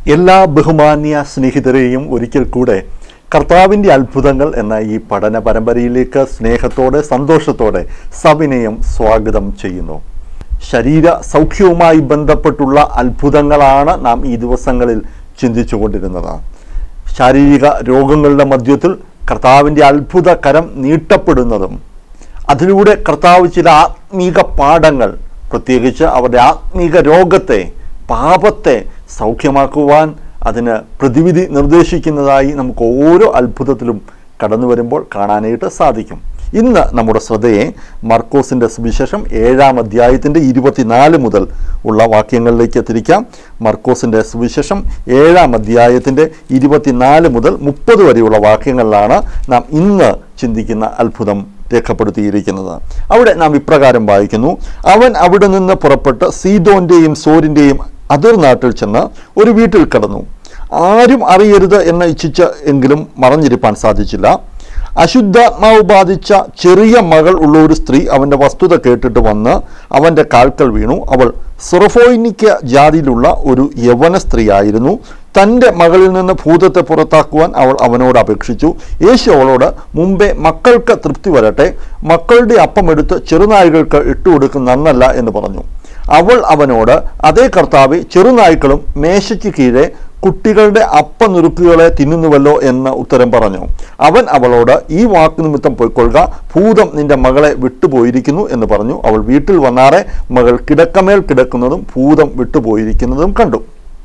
എല്ലാ ബഹുമാന്യ സ്നേഹിതരെയും ഒരിക്കൽ കൂടെ കർത്താവിൻ്റെ അത്ഭുതങ്ങൾ എന്ന ഈ പഠന പരമ്പരയിലേക്ക് സ്നേഹത്തോടെ സന്തോഷത്തോടെ സവിനയം സ്വാഗതം ചെയ്യുന്നു ശരീര സൗഖ്യവുമായി ബന്ധപ്പെട്ടുള്ള അത്ഭുതങ്ങളാണ് നാം ഈ ദിവസങ്ങളിൽ ചിന്തിച്ചുകൊണ്ടിരുന്നത് ശാരീരിക രോഗങ്ങളുടെ മധ്യത്തിൽ കർത്താവിൻ്റെ അത്ഭുത കരം നീട്ടപ്പെടുന്നതും അതിലൂടെ കർത്താവ് ചില ആത്മീക പാഠങ്ങൾ പ്രത്യേകിച്ച് അവരുടെ ആത്മീക രോഗത്തെ പാപത്തെ സൗഖ്യമാക്കുവാൻ അതിന് പ്രതിവിധി നിർദ്ദേശിക്കുന്നതായി നമുക്ക് ഓരോ അത്ഭുതത്തിലും കടന്നു വരുമ്പോൾ കാണാനായിട്ട് സാധിക്കും ഇന്ന് നമ്മുടെ ശ്രദ്ധയെ മർക്കോസിൻ്റെ സുവിശേഷം ഏഴാം അധ്യായത്തിൻ്റെ ഇരുപത്തിനാല് മുതൽ ഉള്ള വാക്യങ്ങളിലേക്ക് തിരിക്കാം മർക്കോസിൻ്റെ സുവിശേഷം ഏഴാം അധ്യായത്തിൻ്റെ ഇരുപത്തിനാല് മുതൽ മുപ്പത് വരെയുള്ള വാക്യങ്ങളിലാണ് നാം ഇന്ന് ചിന്തിക്കുന്ന അത്ഭുതം രേഖപ്പെടുത്തിയിരിക്കുന്നത് അവിടെ നാം ഇപ്രകാരം വായിക്കുന്നു അവൻ അവിടെ നിന്ന് പുറപ്പെട്ട് സീതോന്റെയും സോരിന്റെയും അതിർ നാട്ടിൽ ചെന്ന് ഒരു വീട്ടിൽ കിടന്നു ആരും അറിയരുത് എന്ന് ഇച്ഛിച്ച് എങ്കിലും മറഞ്ഞിരിപ്പാൻ സാധിച്ചില്ല അശുദ്ധാത്മാവ് ബാധിച്ച ചെറിയ മകൾ ഉള്ള ഒരു സ്ത്രീ അവൻ്റെ വസ്തുത കേട്ടിട്ട് വന്ന് അവൻ്റെ കാൽക്കൽ വീണു അവൾ സുറഫോയിനിക്ക ജാതിയിലുള്ള ഒരു യവന സ്ത്രീയായിരുന്നു തൻ്റെ മകളിൽ നിന്ന് ഭൂതത്തെ പുറത്താക്കുവാൻ അവൾ അവനോട് അപേക്ഷിച്ചു യേശു അവളോട് മുമ്പേ മക്കൾക്ക് തൃപ്തി വരട്ടെ മക്കളുടെ അപ്പം എടുത്ത് ചെറുനായ്കൾക്ക് ഇട്ടുകൊടുക്കുന്ന നന്നല്ല എന്ന് പറഞ്ഞു അവൾ അവനോട് അതേ കർത്താവ് ചെറുനായ്ക്കളും മേശയ്ക്ക് കീഴെ കുട്ടികളുടെ അപ്പനുറുക്കുകളെ തിന്നുന്നുവല്ലോ എന്ന് ഉത്തരം പറഞ്ഞു അവൻ അവളോട് ഈ വാക്ക് നിമിത്തം പൊയ്ക്കൊള്ളുക ഭൂതം നിന്റെ മകളെ വിട്ടുപോയിരിക്കുന്നു എന്ന് പറഞ്ഞു അവൾ വീട്ടിൽ വന്നാറെ മകൾ കിടക്കമേൽ കിടക്കുന്നതും ഭൂതം വിട്ടുപോയിരിക്കുന്നതും കണ്ടു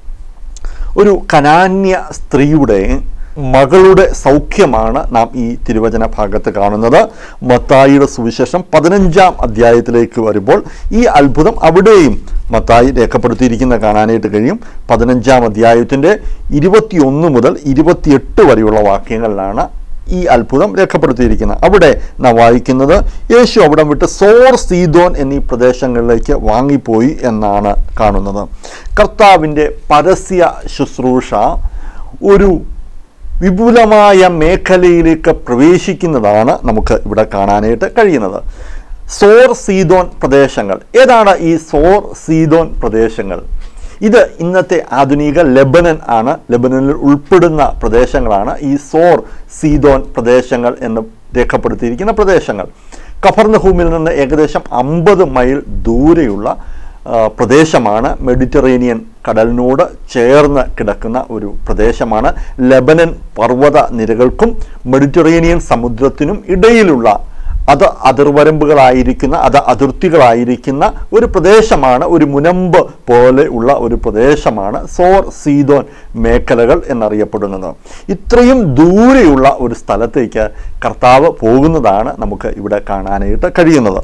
ഒരു കനാന്യ സ്ത്രീയുടെ മകളുടെ സൗഖ്യമാണ് നാം ഈ തിരുവചന ഭാഗത്ത് കാണുന്നത് മത്തായിയുടെ സുവിശേഷം പതിനഞ്ചാം അധ്യായത്തിലേക്ക് വരുമ്പോൾ ഈ അത്ഭുതം അവിടെയും മത്തായി രേഖപ്പെടുത്തിയിരിക്കുന്ന കാണാനായിട്ട് കഴിയും പതിനഞ്ചാം അധ്യായത്തിൻ്റെ ഇരുപത്തിയൊന്ന് മുതൽ ഇരുപത്തിയെട്ട് വരെയുള്ള വാക്യങ്ങളിലാണ് ഈ അത്ഭുതം രേഖപ്പെടുത്തിയിരിക്കുന്നത് അവിടെ നാം വായിക്കുന്നത് യേശു അവിടം വിട്ട് സോർ സീതോൻ എന്നീ പ്രദേശങ്ങളിലേക്ക് വാങ്ങിപ്പോയി എന്നാണ് കാണുന്നത് കർത്താവിൻ്റെ പരസ്യ ശുശ്രൂഷ ഒരു വിപുലമായ മേഖലയിലേക്ക് പ്രവേശിക്കുന്നതാണ് നമുക്ക് ഇവിടെ കാണാനായിട്ട് കഴിയുന്നത് സോർ സീതോൻ പ്രദേശങ്ങൾ ഏതാണ് ഈ സോർ സീതോൻ പ്രദേശങ്ങൾ ഇത് ഇന്നത്തെ ആധുനിക ലെബനൻ ആണ് ലെബനനിൽ ഉൾപ്പെടുന്ന പ്രദേശങ്ങളാണ് ഈ സോർ സീതോൻ പ്രദേശങ്ങൾ എന്ന് രേഖപ്പെടുത്തിയിരിക്കുന്ന പ്രദേശങ്ങൾ കഫർനഹൂമിൽ നിന്ന് ഏകദേശം അമ്പത് മൈൽ ദൂരെയുള്ള ആ, പ്രദേശമാണ് മെഡിറ്ററേനിയൻ കടലിനോട് ചേർന്ന് കിടക്കുന്ന ഒരു പ്രദേശമാണ് ലെബനൻ പർവ്വത നിരകൾക്കും മെഡിറ്ററേനിയൻ സമുദ്രത്തിനും ഇടയിലുള്ള അത് അതിർവരമ്പുകളായിരിക്കുന്ന അത് അതിർത്തികളായിരിക്കുന്ന ഒരു പ്രദേശമാണ് ഒരു മുനമ്പ് പോലെ ഉള്ള ഒരു പ്രദേശമാണ് സോർ സീതോൻ മേഖലകൾ എന്നറിയപ്പെടുന്നത് ഇത്രയും ദൂരെയുള്ള ഒരു സ്ഥലത്തേക്ക് കർത്താവ് പോകുന്നതാണ് നമുക്ക് ഇവിടെ കാണാനായിട്ട് കഴിയുന്നത്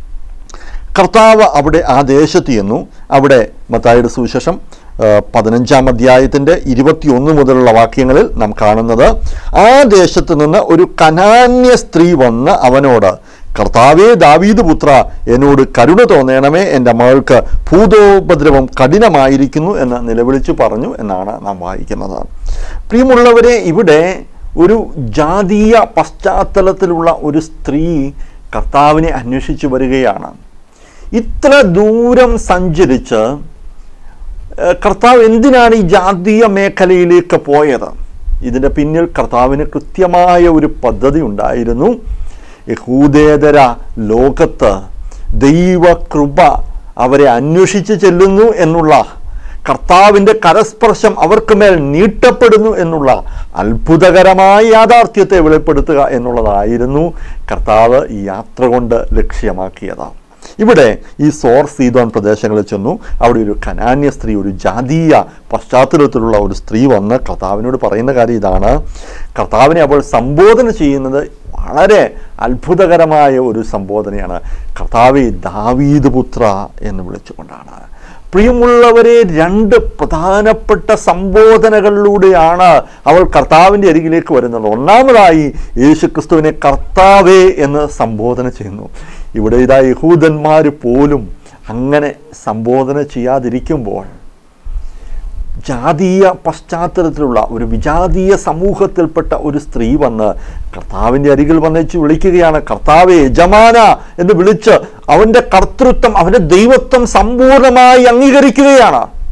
കർത്താവ് അവിടെ ആ ദേശത്ത് ചെന്നു അവിടെ മത്തായിയുടെ സുവിശേഷം ആ, പതിനഞ്ചാം അധ്യായത്തിൻ്റെ ഇരുപത്തിയൊന്ന് മുതലുള്ള വാക്യങ്ങളിൽ നാം കാണുന്നത് ആ ദേശത്ത് നിന്ന് ഒരു കനാന്യ സ്ത്രീ വന്ന് അവനോട് കർത്താവേ ദാവീദ് പുത്ര എന്നോട് കരുണ തോന്നണമേ എൻ്റെ മകൾക്ക് ഭൂതോപദ്രവം കഠിനമായിരിക്കുന്നു എന്ന് നിലവിളിച്ചു പറഞ്ഞു എന്നാണ് നാം വായിക്കുന്നത് പ്രിയമുള്ളവരെ ഇവിടെ ഒരു ജാതീയ പശ്ചാത്തലത്തിലുള്ള ഒരു സ്ത്രീ കർത്താവിനെ അന്വേഷിച്ചു വരികയാണ് ഇത്ര ദൂരം സഞ്ചരിച്ച് ഏഹ്, കർത്താവ് എന്തിനാണ് ഈ ജാതീയ മേഖലയിലേക്ക് പോയത് ഇതിൻ്റെ പിന്നിൽ കർത്താവിന് കൃത്യമായ ഒരു പദ്ധതി ഉണ്ടായിരുന്നു യഹൂദേതര ലോകത്ത് ദൈവകൃപ അവരെ അന്വേഷിച്ച് ചെല്ലുന്നു എന്നുള്ള കർത്താവിൻ്റെ കരസ്പർശം അവർക്ക് മേൽ നീട്ടപ്പെടുന്നു എന്നുള്ള അത്ഭുതകരമായ യാഥാർത്ഥ്യത്തെ വെളിപ്പെടുത്തുക എന്നുള്ളതായിരുന്നു കർത്താവ് ഈ യാത്ര കൊണ്ട് ലക്ഷ്യമാക്കിയത് ഇവിടെ ഈ സോർ സീതോൻ പ്രദേശങ്ങളിൽ ചെന്നു അവിടെ ഒരു കനാന്യ സ്ത്രീ ഒരു ജാതീയ പശ്ചാത്തലത്തിലുള്ള ഒരു സ്ത്രീ വന്ന് കർത്താവിനോട് പറയുന്ന കാര്യം ഇതാണ് കർത്താവിനെ അവൾ സംബോധന ചെയ്യുന്നത് വളരെ അത്ഭുതകരമായ ഒരു സംബോധനയാണ് കർത്താവെ ദാവീദ് പുത്ര എന്ന് വിളിച്ചുകൊണ്ടാണ് പ്രിയമുള്ളവരെ രണ്ട് പ്രധാനപ്പെട്ട സംബോധനകളിലൂടെയാണ് അവൾ കർത്താവിൻ്റെ അരികിലേക്ക് വരുന്നത് ഒന്നാമതായി യേശു ക്രിസ്തുവിനെ കർത്താവേ എന്ന് സംബോധന ചെയ്യുന്നു ഇവിടെ ഇതാ യഹൂദന്മാർ പോലും അങ്ങനെ സംബോധന ചെയ്യാതിരിക്കുമ്പോൾ ജാതീയ പശ്ചാത്തലത്തിലുള്ള ഒരു വിജാതീയ സമൂഹത്തിൽപ്പെട്ട ഒരു സ്ത്രീ വന്ന് കർത്താവിൻ്റെ അരികിൽ വന്നേച്ച് വിളിക്കുകയാണ് കർത്താവെ യജമാന എന്ന് വിളിച്ച് അവൻ്റെ കർത്തൃത്വം അവൻ്റെ ദൈവത്വം സമ്പൂർണ്ണമായി അംഗീകരിക്കുകയാണ്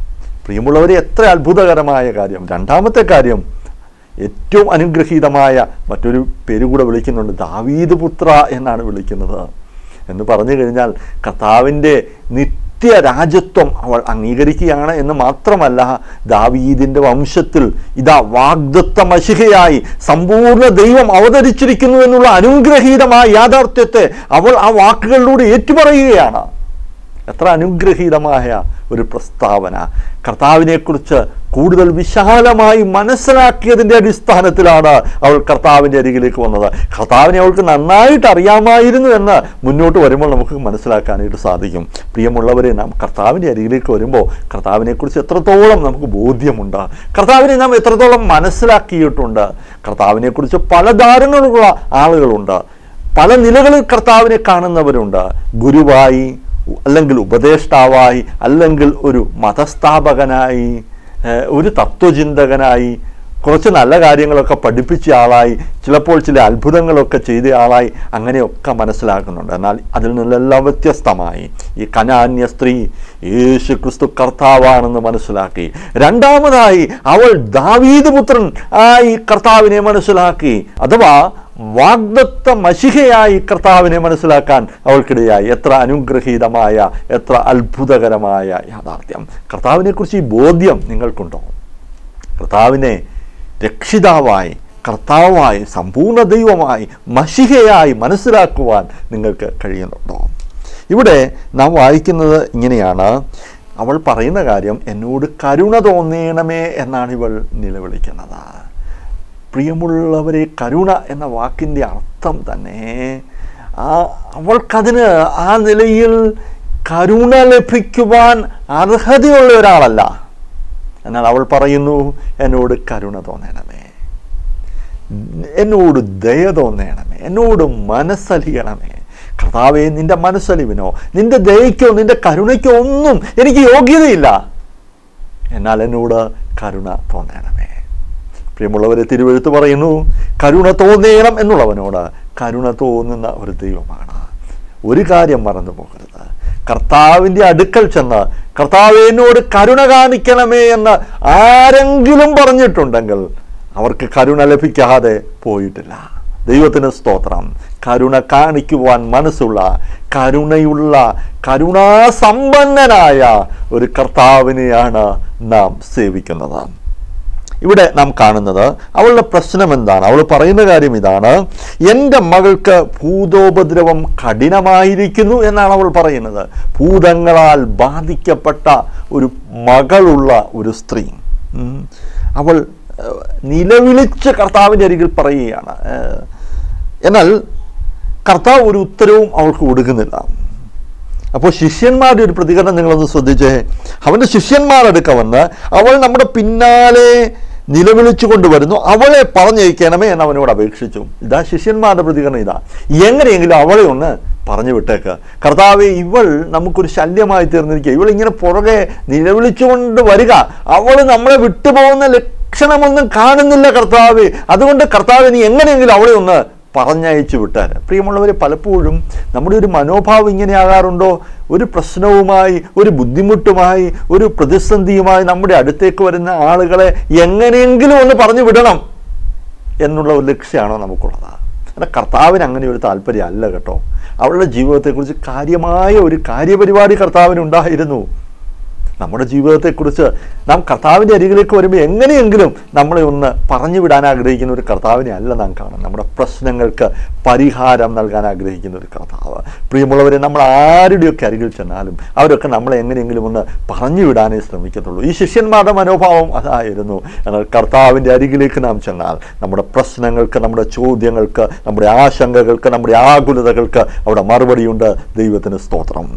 പ്രിയമുള്ളവരെ എത്ര അത്ഭുതകരമായ കാര്യം രണ്ടാമത്തെ കാര്യം ഏറ്റവും അനുഗ്രഹീതമായ മറ്റൊരു പേര് കൂടെ വിളിക്കുന്നുണ്ട് ദാവീദ് പുത്ര എന്നാണ് വിളിക്കുന്നത് എന്ന് പറഞ്ഞു കഴിഞ്ഞാൽ കർത്താവിൻ്റെ നിത്യ രാജ്യത്വം അവൾ അംഗീകരിക്കുകയാണ് എന്ന് മാത്രമല്ല ദാവീദിൻ്റെ വംശത്തിൽ ഇതാ വാഗ്ദത്ത മഷികയായി സമ്പൂർണ്ണ ദൈവം അവതരിച്ചിരിക്കുന്നു എന്നുള്ള അനുഗ്രഹീതമായ യാഥാർത്ഥ്യത്തെ അവൾ ആ വാക്കുകളിലൂടെ ഏറ്റുപറയുകയാണ് എത്ര അനുഗ്രഹീതമായ ഒരു പ്രസ്താവന കർത്താവിനെക്കുറിച്ച് കൂടുതൽ വിശാലമായി മനസ്സിലാക്കിയതിൻ്റെ അടിസ്ഥാനത്തിലാണ് അവൾ കർത്താവിൻ്റെ അരികിലേക്ക് വന്നത് കർത്താവിനെ അവൾക്ക് നന്നായിട്ട് അറിയാമായിരുന്നു എന്ന് മുന്നോട്ട് വരുമ്പോൾ നമുക്ക് മനസ്സിലാക്കാനായിട്ട് സാധിക്കും പ്രിയമുള്ളവരെ നാം കർത്താവിൻ്റെ അരികിലേക്ക് വരുമ്പോൾ കർത്താവിനെക്കുറിച്ച് എത്രത്തോളം നമുക്ക് ബോധ്യമുണ്ട് കർത്താവിനെ നാം എത്രത്തോളം മനസ്സിലാക്കിയിട്ടുണ്ട് കർത്താവിനെക്കുറിച്ച് പല ധാരണകളുള്ള ആളുകളുണ്ട് പല നിലകളിൽ കർത്താവിനെ കാണുന്നവരുണ്ട് ഗുരുവായി അല്ലെങ്കിൽ ഉപദേഷ്ടാവായി അല്ലെങ്കിൽ ഒരു മതസ്ഥാപകനായി ഏഹ് ഒരു തത്വചിന്തകനായി കുറച്ച് നല്ല കാര്യങ്ങളൊക്കെ പഠിപ്പിച്ച ആളായി ചിലപ്പോൾ ചില അത്ഭുതങ്ങളൊക്കെ ചെയ്ത ആളായി അങ്ങനെയൊക്കെ മനസ്സിലാക്കുന്നുണ്ട് എന്നാൽ അതിൽ നിന്നെല്ലാം വ്യത്യസ്തമായി ഈ കനാന്യ സ്ത്രീ യേശു ക്രിസ്തു കർത്താവാണെന്ന് മനസ്സിലാക്കി രണ്ടാമതായി അവൾ ദാവീദ് പുത്രൻ ആയി കർത്താവിനെ മനസ്സിലാക്കി അഥവാ വാഗ്ദത്ത മഷികയായി കർത്താവിനെ മനസ്സിലാക്കാൻ അവൾക്കിടയായി എത്ര അനുഗ്രഹീതമായ എത്ര അത്ഭുതകരമായ യാഥാർത്ഥ്യം കർത്താവിനെക്കുറിച്ച് ഈ ബോധ്യം നിങ്ങൾക്കുണ്ടോ കർത്താവിനെ രക്ഷിതാവായി കർത്താവായി സമ്പൂർണ്ണ ദൈവമായി മഷികയായി മനസ്സിലാക്കുവാൻ നിങ്ങൾക്ക് കഴിയുന്നുണ്ടോ ഇവിടെ നാം വായിക്കുന്നത് ഇങ്ങനെയാണ് അവൾ പറയുന്ന കാര്യം എന്നോട് കരുണ തോന്നേണമേ എന്നാണ് ഇവൾ നിലവിളിക്കുന്നത് പ്രിയമുള്ളവരെ കരുണ എന്ന വാക്കിൻ്റെ അർത്ഥം തന്നെ ആ അവൾക്കതിന് ആ നിലയിൽ കരുണ ലഭിക്കുവാൻ അർഹതയുള്ള ഒരാളല്ല എന്നാൽ അവൾ പറയുന്നു എന്നോട് കരുണ തോന്നണമേ എന്നോട് ദയ തോന്നണമേ എന്നോട് മനസ്സലിയണമേ കർത്താവെ നിന്റെ മനസ്സലിവിനോ നിന്റെ ദയയ്ക്കോ നിന്റെ കരുണയ്ക്കോ ഒന്നും എനിക്ക് യോഗ്യതയില്ല എന്നാൽ എന്നോട് കരുണ തോന്നണമേ പ്രിയമുള്ളവരെ തിരുവെഴുത്ത് പറയുന്നു കരുണ തോന്നേണം എന്നുള്ളവനോട് കരുണ തോന്നുന്ന ഒരു ദൈവമാണ് ഒരു കാര്യം മറന്നു പോകരുത് കർത്താവിൻ്റെ അടുക്കൽ ചെന്ന് കർത്താവ് എന്നോട് കരുണ കാണിക്കണമേ എന്ന് ആരെങ്കിലും പറഞ്ഞിട്ടുണ്ടെങ്കിൽ അവർക്ക് കരുണ ലഭിക്കാതെ പോയിട്ടില്ല ദൈവത്തിന് സ്തോത്രം കരുണ കാണിക്കുവാൻ മനസ്സുള്ള കരുണയുള്ള കരുണാസമ്പന്നനായ ഒരു കർത്താവിനെയാണ് നാം സേവിക്കുന്നത് ഇവിടെ നാം കാണുന്നത് അവളുടെ പ്രശ്നം എന്താണ് അവൾ പറയുന്ന കാര്യം ഇതാണ് എൻ്റെ മകൾക്ക് ഭൂതോപദ്രവം കഠിനമായിരിക്കുന്നു എന്നാണ് അവൾ പറയുന്നത് ഭൂതങ്ങളാൽ ബാധിക്കപ്പെട്ട ഒരു മകളുള്ള ഒരു സ്ത്രീ ഉം. അവൾ ഏഹ്, നിലവിളിച്ച് കർത്താവിൻ്റെ അരികിൽ പറയുകയാണ് ഏഹ്, എന്നാൽ കർത്താവ് ഒരു ഉത്തരവും അവൾക്ക് കൊടുക്കുന്നില്ല അപ്പോൾ ശിഷ്യന്മാരുടെ ഒരു പ്രതികരണം നിങ്ങളൊന്ന് ശ്രദ്ധിച്ചേ അവൻ്റെ ശിഷ്യന്മാരെടുക്ക വന്ന് അവൾ നമ്മുടെ പിന്നാലെ നിലവിളിച്ചു കൊണ്ടുവരുന്നു അവളെ പറഞ്ഞയക്കണമേ എന്ന് അവനോട് അപേക്ഷിച്ചു ഇതാ ശിഷ്യന്മാരുടെ പ്രതികരണം ഇതാ എങ്ങനെയെങ്കിലും അവളെ ഒന്ന് പറഞ്ഞു വിട്ടേക്ക് കർത്താവെ ഇവൾ നമുക്കൊരു ശല്യമായി തീർന്നിരിക്കുക ഇവൾ ഇങ്ങനെ പുറകെ നിലവിളിച്ചുകൊണ്ട് വരിക അവൾ നമ്മളെ വിട്ടുപോകുന്ന ലക്ഷണമൊന്നും കാണുന്നില്ല കർത്താവ് അതുകൊണ്ട് കർത്താവ് നീ എങ്ങനെയെങ്കിലും അവളെ ഒന്ന് പറഞ്ഞയച്ചു വിട്ടാൽ പ്രിയമുള്ളവരെ പലപ്പോഴും നമ്മുടെ ഒരു മനോഭാവം ഇങ്ങനെ ആകാറുണ്ടോ ഒരു പ്രശ്നവുമായി ഒരു ബുദ്ധിമുട്ടുമായി ഒരു പ്രതിസന്ധിയുമായി നമ്മുടെ അടുത്തേക്ക് വരുന്ന ആളുകളെ എങ്ങനെയെങ്കിലും ഒന്ന് പറഞ്ഞു വിടണം എന്നുള്ള ഒരു ലക്ഷ്യമാണോ നമുക്കുള്ളത് എന്നാൽ കർത്താവിന് അങ്ങനെ ഒരു താല്പര്യം അല്ല കേട്ടോ അവളുടെ ജീവിതത്തെക്കുറിച്ച് കാര്യമായ ഒരു കാര്യപരിപാടി കർത്താവിനുണ്ടായിരുന്നു നമ്മുടെ ജീവിതത്തെക്കുറിച്ച് നാം കർത്താവിൻ്റെ അരികിലേക്ക് വരുമ്പോൾ എങ്ങനെയെങ്കിലും നമ്മളെ ഒന്ന് പറഞ്ഞു വിടാൻ ആഗ്രഹിക്കുന്ന ഒരു കർത്താവിനെ അല്ല നാം കാണുന്നത് നമ്മുടെ പ്രശ്നങ്ങൾക്ക് പരിഹാരം നൽകാൻ ആഗ്രഹിക്കുന്ന ഒരു കർത്താവ് പ്രിയമുള്ളവരെ നമ്മൾ ആരുടെയൊക്കെ അരികിൽ ചെന്നാലും അവരൊക്കെ നമ്മളെ എങ്ങനെയെങ്കിലും ഒന്ന് പറഞ്ഞു വിടാനേ ശ്രമിക്കത്തുള്ളൂ ഈ ശിഷ്യന്മാരുടെ മനോഭാവം അതായിരുന്നു എന്നാൽ കർത്താവിൻ്റെ അരികിലേക്ക് നാം ചെന്നാൽ നമ്മുടെ പ്രശ്നങ്ങൾക്ക് നമ്മുടെ ചോദ്യങ്ങൾക്ക് നമ്മുടെ ആശങ്കകൾക്ക് നമ്മുടെ ആകുലതകൾക്ക് അവിടെ മറുപടിയുണ്ട് ദൈവത്തിന് സ്തോത്രം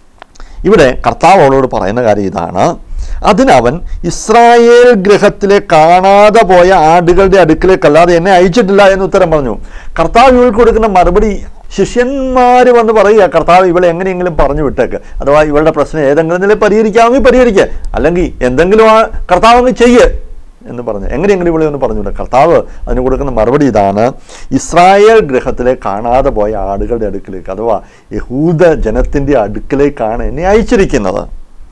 ഇവിടെ കർത്താവ് അവളോട് പറയുന്ന കാര്യം ഇതാണ് അതിനവൻ ഇസ്രായേൽ ഗ്രഹത്തിലെ കാണാതെ പോയ ആടുകളുടെ അടുക്കിലേക്കല്ലാതെ എന്നെ അയച്ചിട്ടില്ല എന്ന് ഉത്തരം പറഞ്ഞു കർത്താവ് ഇവൾക്ക് കൊടുക്കുന്ന മറുപടി ശിഷ്യന്മാർ വന്ന് പറയുക കർത്താവ് ഇവളെ എങ്ങനെയെങ്കിലും പറഞ്ഞു വിട്ടേക്ക് അഥവാ ഇവളുടെ പ്രശ്നം ഏതെങ്കിലും നില പരിഹരിക്കാമെങ്കിൽ പരിഹരിക്കുക അല്ലെങ്കിൽ എന്തെങ്കിലും ആ കർത്താവ് അങ്ങ് ചെയ്യ് എന്ന് പറഞ്ഞു എങ്ങനെയെങ്കിലും ഇവിടെ ഒന്ന് പറഞ്ഞില്ല കർത്താവ് അതിന് കൊടുക്കുന്ന മറുപടി ഇതാണ് ഇസ്രായേൽ ഗ്രഹത്തിലെ കാണാതെ പോയ ആടുകളുടെ അടുക്കിലേക്ക് അഥവാ യഹൂദ ജനത്തിൻ്റെ അടുക്കിലേക്കാണ് എന്നെ അയച്ചിരിക്കുന്നത്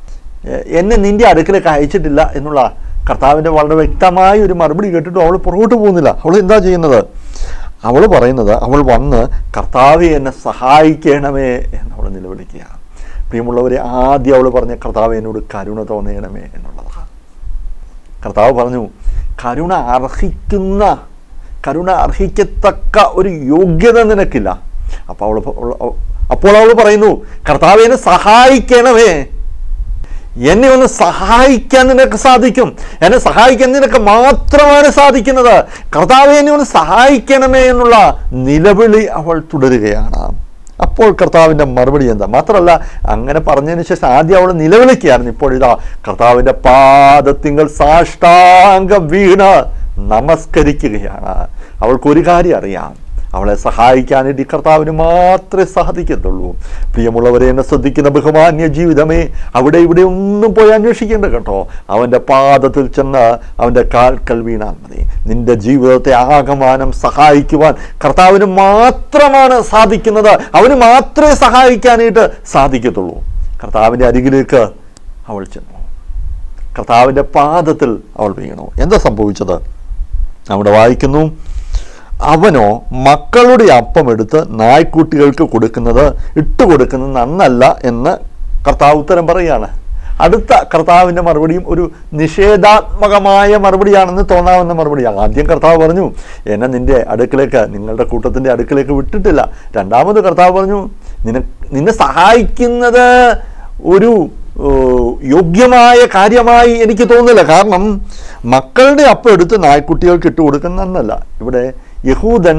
എ- എന്നെ നിന്റെ അടുക്കലേക്ക് അയച്ചിട്ടില്ല എന്നുള്ള കർത്താവിൻ്റെ വളരെ വ്യക്തമായ ഒരു മറുപടി കേട്ടിട്ട് അവൾ പുറകോട്ട് പോകുന്നില്ല അവൾ എന്താ ചെയ്യുന്നത് അവൾ പറയുന്നത് അവൾ വന്ന് കർത്താവെ എന്നെ സഹായിക്കണമേ എന്നവൾ നിലവിളിക്കുക പ്രിയമുള്ളവരെ ആദ്യം അവൾ പറഞ്ഞ കർത്താവ് എന്നോട് കരുണ തോന്നണമേ എന്നുള്ളതാണ് കർത്താവ് പറഞ്ഞു കരുണ അർഹിക്കുന്ന കരുണ അർഹിക്കത്തക്ക ഒരു യോഗ്യത നിനക്കില്ല അപ്പോൾ അവൾ അവൾ- അപ്പോൾ അവൾ പറയുന്നു കർത്താവിനെ സഹായിക്കണമേ എന്നെ ഒന്ന് സഹായിക്കാൻ നിനക്ക് സാധിക്കും എന്നെ സഹായിക്കാൻ നിനക്ക് മാത്രമാണ് സാധിക്കുന്നത് കർത്താവെ എന്നെ ഒന്ന് സഹായിക്കണമേ എന്നുള്ള നിലവിളി അവൾ തുടരുകയാണ് അപ്പോൾ കർത്താവിൻ്റെ മറുപടി എന്താ മാത്രമല്ല അങ്ങനെ പറഞ്ഞതിന് ശേഷം ആദ്യം അവൾ നിലവിളിക്കുകയായിരുന്നു ഇപ്പോൾ ഇതാ കർത്താവിൻ്റെ പാദത്തിങ്കൾ സാഷ്ടാംഗം വീണ് നമസ്കരിക്കുകയാണ് അവൾക്ക് ഒരു കാര്യം അറിയാം അവളെ സഹായിക്കാനായിട്ട് ഈ കർത്താവിന് മാത്രമേ സാധിക്കത്തുള്ളൂ പ്രിയമുള്ളവരെ എന്നെ ശ്രദ്ധിക്കുന്ന ബഹുമാന്യ ജീവിതമേ അവിടെ ഇവിടെ ഒന്നും പോയി അന്വേഷിക്കേണ്ട കേട്ടോ അവൻ്റെ പാദത്തിൽ ചെന്ന് അവൻ്റെ കാൽക്കൽ വീണാൽ മതി നിന്റെ ജീവിതത്തെ ആകമാനം സഹായിക്കുവാൻ കർത്താവിന് മാത്രമാണ് സാധിക്കുന്നത് അവന് മാത്രമേ സഹായിക്കാനായിട്ട് സാധിക്കത്തുള്ളൂ കർത്താവിൻ്റെ അരികിലേക്ക് അവൾ ചെന്നു കർത്താവിൻ്റെ പാദത്തിൽ അവൾ വീണു എന്താ സംഭവിച്ചത് അവിടെ വായിക്കുന്നു അവനോ മക്കളുടെ അപ്പം എടുത്ത് നായ്ക്കുട്ടികൾക്ക് കൊടുക്കുന്നത് ഇട്ട് കൊടുക്കുന്നത് നന്നല്ല എന്ന് കർത്താവ് ഉത്തരം പറയുകയാണ് അടുത്ത കർത്താവിൻ്റെ മറുപടിയും ഒരു നിഷേധാത്മകമായ മറുപടിയാണെന്ന് തോന്നാവുന്ന മറുപടിയാണ് ആദ്യം കർത്താവ് പറഞ്ഞു എന്നെ നിന്റെ അടുക്കിലേക്ക് നിങ്ങളുടെ കൂട്ടത്തിൻ്റെ അടുക്കിലേക്ക് വിട്ടിട്ടില്ല രണ്ടാമത് കർത്താവ് പറഞ്ഞു നിന നിന്നെ സഹായിക്കുന്നത് ഒരു ഏഹ്, യോഗ്യമായ കാര്യമായി എനിക്ക് തോന്നുന്നില്ല കാരണം മക്കളുടെ അപ്പം എടുത്ത് നായ്ക്കുട്ടികൾക്ക് ഇട്ട് കൊടുക്കുന്നതല്ല ഇവിടെ യഹൂദൻ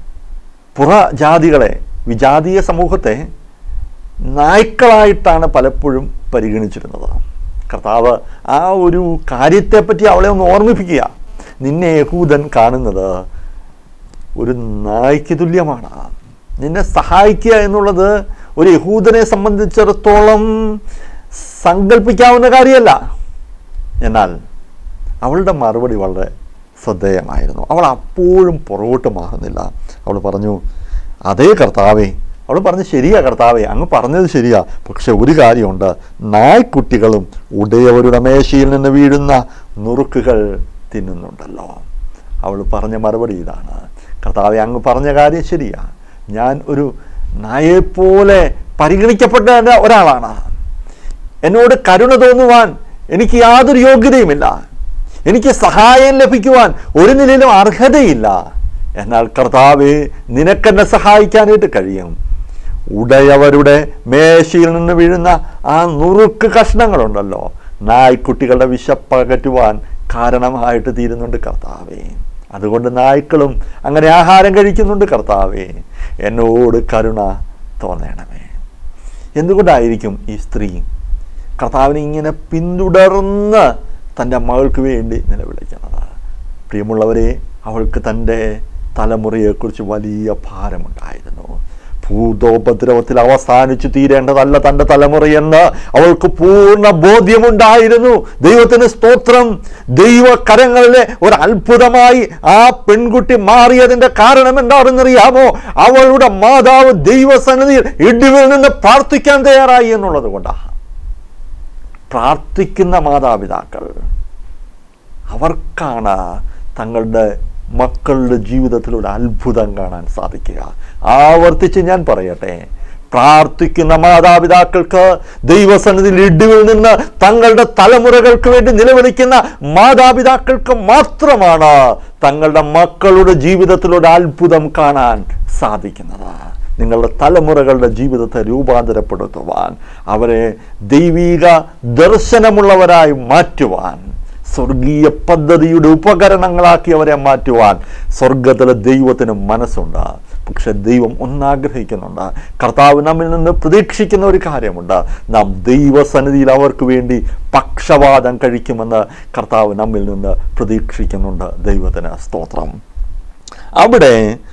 പുറജാതികളെ വിജാതീയ സമൂഹത്തെ നായ്ക്കളായിട്ടാണ് പലപ്പോഴും പരിഗണിച്ചിരുന്നത് കർത്താവ് ആ ഒരു കാര്യത്തെപ്പറ്റി അവളെ ഒന്ന് ഓർമ്മിപ്പിക്കുക നിന്നെ യഹൂദൻ കാണുന്നത് ഒരു നായ്ക്ക് തുല്യമാണ് നിന്നെ സഹായിക്കുക എന്നുള്ളത് ഒരു യഹൂദനെ സംബന്ധിച്ചിടത്തോളം സങ്കല്പിക്കാവുന്ന കാര്യമല്ല എന്നാൽ അവളുടെ മറുപടി വളരെ ശ്രദ്ധേയമായിരുന്നു അവൾ അപ്പോഴും പുറകോട്ട് മാറുന്നില്ല അവൾ പറഞ്ഞു അതേ കർത്താവേ അവൾ പറഞ്ഞു ശരിയാ കർത്താവേ അങ്ങ് പറഞ്ഞത് ശരിയാ പക്ഷെ ഒരു കാര്യമുണ്ട് നായ്ക്കുട്ടികളും ഉടയവരുടെ മേശയിൽ നിന്ന് വീഴുന്ന നുറുക്കുകൾ തിന്നുന്നുണ്ടല്ലോ അവൾ പറഞ്ഞ മറുപടി ഇതാണ് കർത്താവെ അങ്ങ് പറഞ്ഞ കാര്യം ശരിയാ ഞാൻ ഒരു നായെപ്പോലെ പരിഗണിക്കപ്പെട്ട ഒരാളാണ് എന്നോട് കരുണ തോന്നുവാൻ എനിക്ക് യാതൊരു യോഗ്യതയുമില്ല എനിക്ക് സഹായം ലഭിക്കുവാൻ ഒരു നിലയിലും അർഹതയില്ല എന്നാൽ കർത്താവെ നിനക്കെന്നെ സഹായിക്കാനായിട്ട് കഴിയും ഉടയവരുടെ മേശയിൽ നിന്ന് വീഴുന്ന ആ നുറുക്ക് കഷ്ണങ്ങളുണ്ടല്ലോ നായ്ക്കുട്ടികളുടെ വിശപ്പകറ്റുവാൻ കാരണമായിട്ട് തീരുന്നുണ്ട് കർത്താവേ അതുകൊണ്ട് നായ്ക്കളും അങ്ങനെ ആഹാരം കഴിക്കുന്നുണ്ട് കർത്താവേ എന്നോട് കരുണ തോന്നണമേ എന്തുകൊണ്ടായിരിക്കും ഈ സ്ത്രീ കർത്താവിനെ ഇങ്ങനെ പിന്തുടർന്ന് തൻ്റെ മകൾക്ക് വേണ്ടി നിലവിളിക്കുന്നത് പ്രിയമുള്ളവരെ അവൾക്ക് തൻ്റെ തലമുറയെക്കുറിച്ച് വലിയ ഭാരമുണ്ടായിരുന്നു ഭൂതോപദ്രവത്തിൽ അവസാനിച്ചു തീരേണ്ടതല്ല തൻ്റെ തലമുറയെന്ന് അവൾക്ക് പൂർണ്ണ ബോധ്യമുണ്ടായിരുന്നു ദൈവത്തിന് സ്തോത്രം ദൈവകരങ്ങളിലെ ഒരു അത്ഭുതമായി ആ പെൺകുട്ടി മാറിയതിൻ്റെ കാരണം എന്താണെന്നറിയാമോ അവളുടെ മാതാവ് ദൈവസന്നിധിയിൽ ഇടിവിൽ നിന്ന് പ്രാർത്ഥിക്കാൻ തയ്യാറായി എന്നുള്ളത് കൊണ്ടാണ് പ്രാർത്ഥിക്കുന്ന മാതാപിതാക്കൾ അവർക്കാണ് തങ്ങളുടെ മക്കളുടെ ജീവിതത്തിലൂടെ അത്ഭുതം കാണാൻ സാധിക്കുക ആവർത്തിച്ച് ഞാൻ പറയട്ടെ പ്രാർത്ഥിക്കുന്ന മാതാപിതാക്കൾക്ക് ദൈവസന്നിധിയിൽ ഇടിവിൽ നിന്ന് തങ്ങളുടെ തലമുറകൾക്ക് വേണ്ടി നിലവിളിക്കുന്ന മാതാപിതാക്കൾക്ക് മാത്രമാണ് തങ്ങളുടെ മക്കളുടെ ജീവിതത്തിലൂടെ അത്ഭുതം കാണാൻ സാധിക്കുന്നത് നിങ്ങളുടെ തലമുറകളുടെ ജീവിതത്തെ രൂപാന്തരപ്പെടുത്തുവാൻ അവരെ ദൈവീക ദർശനമുള്ളവരായി മാറ്റുവാൻ സ്വർഗീയ പദ്ധതിയുടെ ഉപകരണങ്ങളാക്കി അവരെ മാറ്റുവാൻ സ്വർഗത്തിലെ ദൈവത്തിന് മനസ്സുണ്ട് പക്ഷെ ദൈവം ഒന്നാഗ്രഹിക്കുന്നുണ്ട് കർത്താവ് നമ്മിൽ നിന്ന് പ്രതീക്ഷിക്കുന്ന ഒരു കാര്യമുണ്ട് നാം ദൈവസന്നിധിയിൽ അവർക്ക് വേണ്ടി പക്ഷപാതം കഴിക്കുമെന്ന് കർത്താവ് നമ്മിൽ നിന്ന് പ്രതീക്ഷിക്കുന്നുണ്ട് ദൈവത്തിന് സ്തോത്രം അവിടെ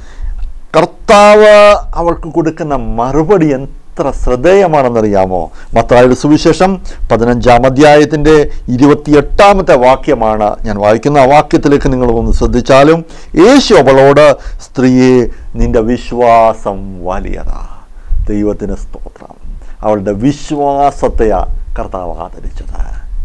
കർത്താവ് അവൾക്ക് കൊടുക്കുന്ന മറുപടി എത്ര ശ്രദ്ധേയമാണെന്നറിയാമോ മത്തായുടെ സുവിശേഷം പതിനഞ്ചാം അധ്യായത്തിൻ്റെ ഇരുപത്തിയെട്ടാമത്തെ വാക്യമാണ് ഞാൻ വായിക്കുന്ന ആ വാക്യത്തിലേക്ക് നിങ്ങൾ ഒന്ന് ശ്രദ്ധിച്ചാലും യേശു അവളോട് സ്ത്രീയെ നിന്റെ വിശ്വാസം വലിയതാ ദൈവത്തിന് സ്തോത്രം അവളുടെ വിശ്വാസത്തെയാ കർത്താവ് ആദരിച്ചത്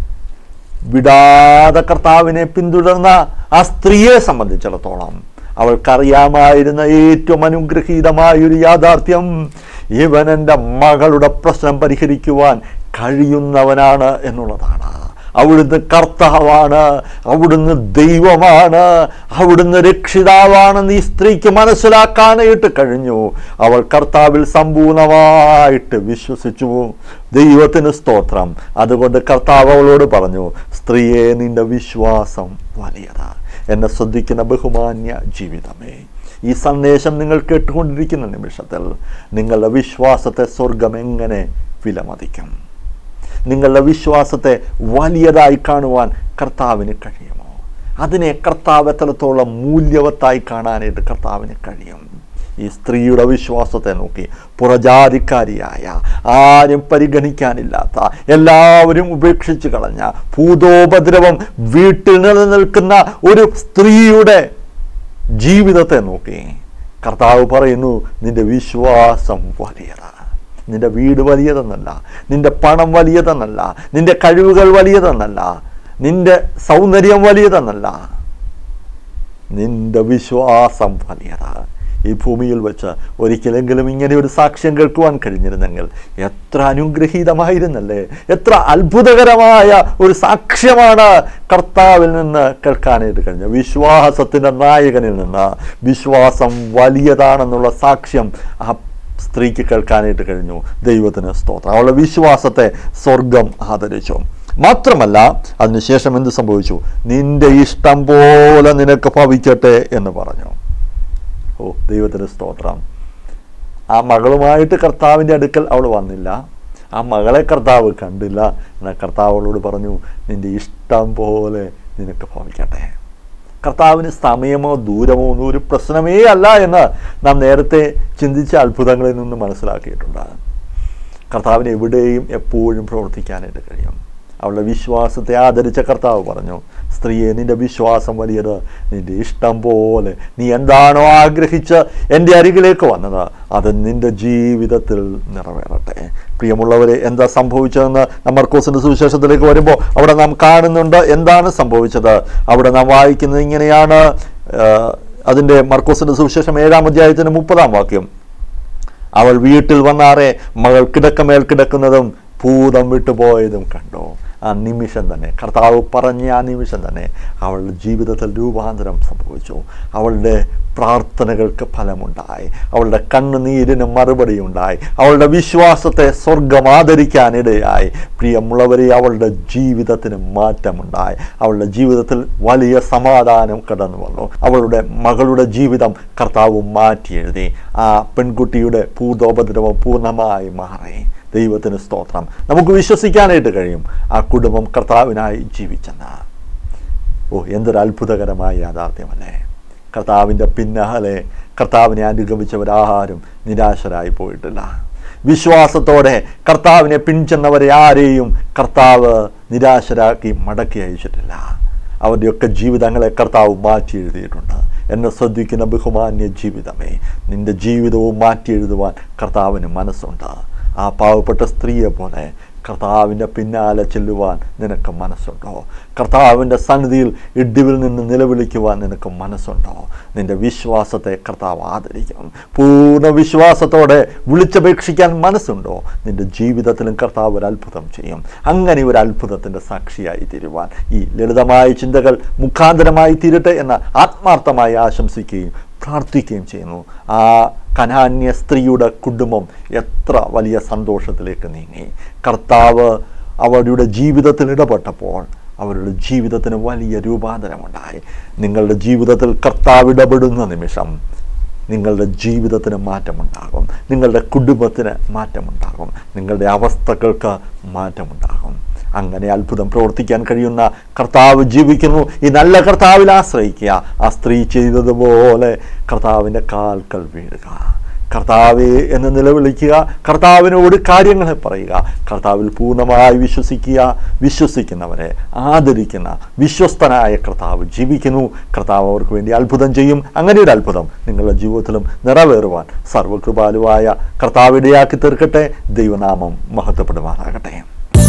വിടാതെ കർത്താവിനെ പിന്തുടർന്ന ആ സ്ത്രീയെ സംബന്ധിച്ചിടത്തോളം അവൾക്കറിയാമായിരുന്ന ഏറ്റവും അനുഗ്രഹീതമായ ഒരു യാഥാർത്ഥ്യം ഇവൻ എൻ്റെ മകളുടെ പ്രശ്നം പരിഹരിക്കുവാൻ കഴിയുന്നവനാണ് എന്നുള്ളതാണ് അവിടുന്ന് കർത്താവാണ് അവിടുന്ന് ദൈവമാണ് അവിടുന്ന് രക്ഷിതാവാണെന്ന് ഈ സ്ത്രീക്ക് മനസ്സിലാക്കാനായിട്ട് കഴിഞ്ഞു അവൾ കർത്താവിൽ സമ്പൂർണമായിട്ട് വിശ്വസിച്ചു ദൈവത്തിന് സ്തോത്രം അതുകൊണ്ട് കർത്താവ് അവളോട് പറഞ്ഞു സ്ത്രീയെ നിന്റെ വിശ്വാസം വലിയതാണ് എന്നെ ശ്രദ്ധിക്കുന്ന ബഹുമാന്യ ജീവിതമേ ഈ സന്ദേശം നിങ്ങൾ കേട്ടുകൊണ്ടിരിക്കുന്ന നിമിഷത്തിൽ നിങ്ങളുടെ വിശ്വാസത്തെ സ്വർഗം എങ്ങനെ വിലമതിക്കും നിങ്ങളുടെ വിശ്വാസത്തെ വലിയതായി കാണുവാൻ കർത്താവിന് കഴിയുമോ അതിനെ കർത്താവ് എത്രത്തോളം മൂല്യവത്തായി കാണാനായിട്ട് കർത്താവിന് കഴിയും ഈ സ്ത്രീയുടെ വിശ്വാസത്തെ നോക്കി പുറജാതിക്കാരിയായ ആരും പരിഗണിക്കാനില്ലാത്ത എല്ലാവരും ഉപേക്ഷിച്ച് കളഞ്ഞ ഭൂതോപദ്രവം വീട്ടിൽ നിലനിൽക്കുന്ന ഒരു സ്ത്രീയുടെ ജീവിതത്തെ നോക്കി കർത്താവ് പറയുന്നു നിന്റെ വിശ്വാസം വലിയതാണ് നിന്റെ വീട് വലിയതെന്നല്ല നിന്റെ പണം വലിയതെന്നല്ല നിന്റെ കഴിവുകൾ വലിയതെന്നല്ല നിന്റെ സൗന്ദര്യം വലിയതെന്നല്ല നിന്റെ വിശ്വാസം വലിയതാണ് ഈ ഭൂമിയിൽ വെച്ച് ഒരിക്കലെങ്കിലും ഇങ്ങനെ ഒരു സാക്ഷ്യം കേൾക്കുവാൻ കഴിഞ്ഞിരുന്നെങ്കിൽ എത്ര അനുഗ്രഹീതമായിരുന്നല്ലേ എത്ര അത്ഭുതകരമായ ഒരു സാക്ഷ്യമാണ് കർത്താവിൽ നിന്ന് കേൾക്കാനായിട്ട് കഴിഞ്ഞത് വിശ്വാസത്തിൻ്റെ നായകനിൽ നിന്ന് വിശ്വാസം വലിയതാണെന്നുള്ള സാക്ഷ്യം ആ സ്ത്രീക്ക് കേൾക്കാനായിട്ട് കഴിഞ്ഞു ദൈവത്തിന് സ്തോത്രം അവളുടെ വിശ്വാസത്തെ സ്വർഗം ആദരിച്ചു മാത്രമല്ല അതിനുശേഷം എന്ത് സംഭവിച്ചു നിന്റെ ഇഷ്ടം പോലെ നിനക്ക് ഭവിക്കട്ടെ എന്ന് പറഞ്ഞു ഓ ദൈവത്തിന് സ്തോത്രം ആ മകളുമായിട്ട് കർത്താവിൻ്റെ അടുക്കൽ അവൾ വന്നില്ല ആ മകളെ കർത്താവ് കണ്ടില്ല എന്നാൽ കർത്താവ് അവളോട് പറഞ്ഞു നിന്റെ ഇഷ്ടം പോലെ നിനക്ക് ഭവിക്കട്ടെ കർത്താവിന് സമയമോ ദൂരമോ ഒന്നും ഒരു പ്രശ്നമേ അല്ല എന്ന് നാം നേരത്തെ ചിന്തിച്ച അത്ഭുതങ്ങളിൽ നിന്ന് മനസ്സിലാക്കിയിട്ടുണ്ട് കർത്താവിന് എവിടെയും എപ്പോഴും പ്രവർത്തിക്കാനായിട്ട് കഴിയും അവളുടെ വിശ്വാസത്തെ ആദരിച്ച കർത്താവ് പറഞ്ഞു സ്ത്രീയെ നിന്റെ വിശ്വാസം വലിയത് നിന്റെ ഇഷ്ടം പോലെ നീ എന്താണോ ആഗ്രഹിച്ച് എൻ്റെ അരികിലേക്ക് വന്നത് അത് നിന്റെ ജീവിതത്തിൽ നിറവേറട്ടെ പ്രിയമുള്ളവരെ എന്താ സംഭവിച്ചതെന്ന് നാം മർക്കോസിൻ്റെ സുവിശേഷത്തിലേക്ക് വരുമ്പോൾ അവിടെ നാം കാണുന്നുണ്ട് എന്താണ് സംഭവിച്ചത് അവിടെ നാം വായിക്കുന്നത് ഇങ്ങനെയാണ് അതിൻ്റെ മർക്കോസിൻ്റെ സുവിശേഷം ഏഴാം അധ്യായത്തിന് മുപ്പതാം വാക്യം അവൾ വീട്ടിൽ വന്നാറെ മകൾ കിടക്കമേൽ കിടക്കുന്നതും ഭൂതം വിട്ടുപോയതും കണ്ടു ആ നിമിഷം തന്നെ കർത്താവ് പറഞ്ഞ ആ നിമിഷം തന്നെ അവളുടെ ജീവിതത്തിൽ രൂപാന്തരം സംഭവിച്ചു അവളുടെ പ്രാർത്ഥനകൾക്ക് ഫലമുണ്ടായി അവളുടെ കണ്ണുനീരിന് മറുപടി ഉണ്ടായി അവളുടെ വിശ്വാസത്തെ സ്വർഗം ആദരിക്കാനിടയായി പ്രിയമുള്ളവരെ അവളുടെ ജീവിതത്തിന് മാറ്റമുണ്ടായി അവളുടെ ജീവിതത്തിൽ വലിയ സമാധാനം കടന്നു വന്നു അവളുടെ മകളുടെ ജീവിതം കർത്താവ് മാറ്റി എഴുതി ആ പെൺകുട്ടിയുടെ ഭൂതോപദ്രവം പൂർണ്ണമായി മാറി ദൈവത്തിന് സ്തോത്രം നമുക്ക് വിശ്വസിക്കാനായിട്ട് കഴിയും ആ കുടുംബം കർത്താവിനായി ജീവിച്ചെന്ന് ഓ എന്തൊരു അത്ഭുതകരമായ യാഥാർത്ഥ്യമല്ലേ കർത്താവിൻ്റെ പിന്നാലെ കർത്താവിനെ അനുഗമിച്ചവരാരും നിരാശരായി പോയിട്ടില്ല വിശ്വാസത്തോടെ കർത്താവിനെ പിൻചെന്നവരെ ആരെയും കർത്താവ് നിരാശരാക്കി മടക്കി അയച്ചിട്ടില്ല അവരുടെയൊക്കെ ജീവിതങ്ങളെ കർത്താവ് മാറ്റി എഴുതിയിട്ടുണ്ട് എന്നെ ശ്രദ്ധിക്കുന്ന ബഹുമാന്യ ജീവിതമേ നിന്റെ ജീവിതവും മാറ്റി എഴുതുവാൻ കർത്താവിന് മനസ്സുണ്ട് ആ പാവപ്പെട്ട സ്ത്രീയെ പോലെ കർത്താവിൻ്റെ പിന്നാലെ ചെല്ലുവാൻ നിനക്ക് മനസ്സുണ്ടോ കർത്താവിൻ്റെ സന്നിധിയിൽ ഇടിവിൽ നിന്ന് നിലവിളിക്കുവാൻ നിനക്ക് മനസ്സുണ്ടോ നിൻ്റെ വിശ്വാസത്തെ കർത്താവ് ആദരിക്കും പൂർണ്ണ വിശ്വാസത്തോടെ വിളിച്ചപേക്ഷിക്കാൻ മനസ്സുണ്ടോ നിൻ്റെ ജീവിതത്തിലും കർത്താവ് ഒരു അത്ഭുതം ചെയ്യും അങ്ങനെ ഒരു അത്ഭുതത്തിൻ്റെ സാക്ഷിയായി തീരുവാൻ ഈ ലളിതമായ ചിന്തകൾ മുഖാന്തരമായി തീരട്ടെ എന്ന് ആത്മാർത്ഥമായി ആശംസിക്കുകയും പ്രാർത്ഥിക്കുകയും ചെയ്യുന്നു ആ കനാന്യ സ്ത്രീയുടെ കുടുംബം എത്ര വലിയ സന്തോഷത്തിലേക്ക് നീങ്ങി കർത്താവ് അവരുടെ ജീവിതത്തിൽ ഇടപെട്ടപ്പോൾ അവരുടെ ജീവിതത്തിന് വലിയ രൂപാന്തരമുണ്ടായി നിങ്ങളുടെ ജീവിതത്തിൽ കർത്താവ് ഇടപെടുന്ന നിമിഷം നിങ്ങളുടെ ജീവിതത്തിന് മാറ്റമുണ്ടാകും നിങ്ങളുടെ കുടുംബത്തിന് മാറ്റമുണ്ടാകും നിങ്ങളുടെ അവസ്ഥകൾക്ക് മാറ്റമുണ്ടാകും അങ്ങനെ അത്ഭുതം പ്രവർത്തിക്കാൻ കഴിയുന്ന കർത്താവ് ജീവിക്കുന്നു ഈ നല്ല കർത്താവിൽ ആശ്രയിക്കുക ആ സ്ത്രീ ചെയ്തതുപോലെ കർത്താവിൻ്റെ കാൽക്കൽ വീഴുക കർത്താവെ എന്ന് നിലവിളിക്കുക കർത്താവിനോട് കാര്യങ്ങളെ പറയുക കർത്താവിൽ പൂർണ്ണമായി വിശ്വസിക്കുക വിശ്വസിക്കുന്നവരെ ആദരിക്കുന്ന വിശ്വസ്തനായ കർത്താവ് ജീവിക്കുന്നു കർത്താവ് അവർക്ക് വേണ്ടി അത്ഭുതം ചെയ്യും അങ്ങനെ ഒരു അത്ഭുതം നിങ്ങളുടെ ജീവിതത്തിലും നിറവേറുവാൻ സർവകൃപാലുവായ കർത്താവ് ഇടയാക്കി തീർക്കട്ടെ ദൈവനാമം മഹത്വപ്പെടുമാറാകട്ടെ